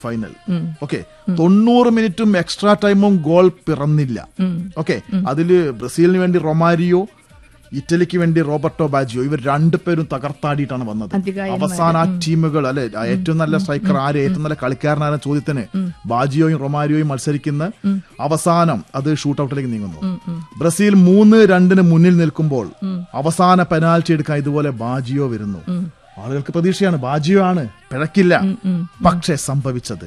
Final okay തൊണ്ണൂറ് മിനിറ്റും extra ടൈമും ഗോൾ പിറന്നില്ല ഓക്കെ അതില് ബ്രസീലിന് വേണ്ടി റൊമാരിയോ ഇറ്റലിക്ക് വേണ്ടി റോബർട്ടോ ബാജിയോ ഇവർ രണ്ടുപേരും തകർത്താടിയിട്ടാണ് വന്നത് അധികായന്മാര്. അവസാന ആ ടീമുകൾ അല്ലെ ആ ഏറ്റവും നല്ല സ്ട്രൈക്കർ ആര് ഏറ്റവും നല്ല കളിക്കാരനായ ചോദ്യത്തിന് ബാജിയോയും റൊമാരിയോയും മത്സരിക്കുന്ന അവസാനം അത് ഷൂട്ടൌട്ടിലേക്ക് നീങ്ങുന്നു ബ്രസീൽ മൂന്ന് രണ്ടിന് മുന്നിൽ നിൽക്കുമ്പോൾ അവസാന പെനാൽറ്റി എടുക്കാൻ ഇതുപോലെ ബാജിയോ വരുന്നു ആളുകൾക്ക് പ്രതീക്ഷയാണ് ബാജിയോ ആണ് പിഴക്കില്ല പക്ഷെ സംഭവിച്ചത്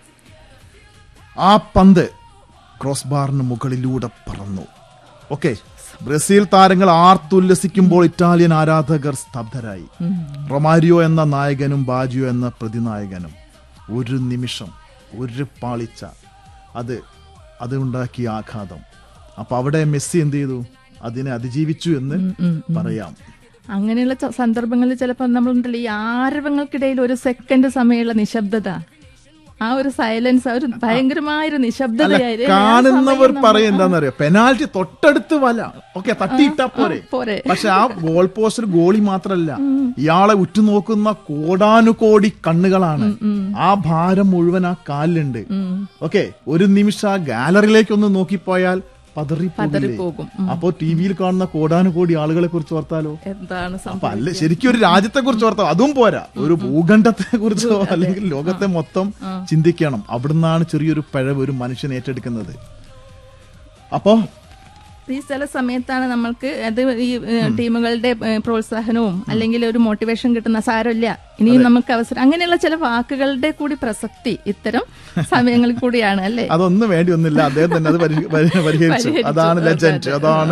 ആ പന്ത് ക്രോസ് ബാറിന് മുകളിലൂടെ പറന്നു ഓക്കെ ബ്രസീൽ താരങ്ങൾ ആർത്തുല്ലസിക്കുമ്പോൾ ഇറ്റാലിയൻ ആരാധകർ സ്തബ്ധരായി റൊമാരിയോ എന്ന നായകനും ബാജിയോ എന്ന പ്രതിനായകനും ഒരു നിമിഷം ഒരു പാളിച്ച അത് അത് ഉണ്ടാക്കിയ ആഘാതം അപ്പൊ അവിടെ മെസ്സി എന്ത് ചെയ്തു അതിനെ അതിജീവിച്ചു എന്ന് പറയാം അങ്ങനെയുള്ള ച- സന്ദർഭങ്ങളിൽ ചിലപ്പോൾ നമ്മളുണ്ടല്ലോ ഈ ആരവങ്ങൾക്കിടയിൽ ഒരു സെക്കൻഡ് സമയമുള്ള നിശബ്ദത ആ ഒരു സൈലൻസ് ഒരു ഭയങ്കരമായൊരു അല്ല നിശബ്ദതയായിരുന്നു കാണുന്നവർ പറയും എന്താണെന്നറിയോ പെനാൽറ്റി തൊട്ടടുത്ത് വല ഓക്കെ തട്ടിയിട്ടാ പോരെ പോരെ പക്ഷെ ആ ഗോൾ പോസ്റ്റിൽ ഗോളി മാത്രല്ല ഇയാളെ ഉറ്റുനോക്കുന്ന കോടാനുകോടി കണ്ണുകളാണ് ആ ഭാരം മുഴുവൻ ആ കാലിലുണ്ട് ഓക്കെ ഒരു നിമിഷം ആ ഗാലറിയിലേക്ക് ഒന്ന് നോക്കിപ്പോയാൽ പതറി പതറിപ്പോകും. അപ്പോ ടി വിയിൽ കാണുന്ന കോടാനുകോടി ആളുകളെ കുറിച്ച് ഓർത്താലോ എന്താണ് അപ്പൊ സംഭവം അല്ല ശരിക്കും ഒരു രാജ്യത്തെ കുറിച്ച് ഓർത്താൽ അതും പോരാ ഒരു ഭൂഖണ്ഡത്തെ കുറിച്ചോ അല്ലെങ്കിൽ ലോകത്തെ മൊത്തം ചിന്തിക്കണം അവിടുന്നാണ് ചെറിയൊരു പിഴവ് ഒരു മനുഷ്യൻ ഏറ്റെടുക്കുന്നത് അപ്പോ ഈ ചില സമയത്താണ് നമ്മൾക്ക് അത് ഈ ഏഹ്, ടീമുകളുടെ ഏഹ്, പ്രോത്സാഹനവും അല്ലെങ്കിൽ ഒരു മോട്ടിവേഷൻ കിട്ടുന്ന സാരമില്ല ഇനിയും നമുക്ക് അവസരം അങ്ങനെയുള്ള ചില വാക്കുകളുടെ കൂടി പ്രസക്തി ഇത്തരം സമയങ്ങളിൽ കൂടിയാണ് അല്ലേ അതൊന്നും വേണ്ടി ഒന്നില്ല അദ്ദേഹം തന്നെ അത് പരി- പരി- പരിഹരിച്ചു പരിഹരിച്ചു. അതാണ് ലെജൻഡ് അതാണ്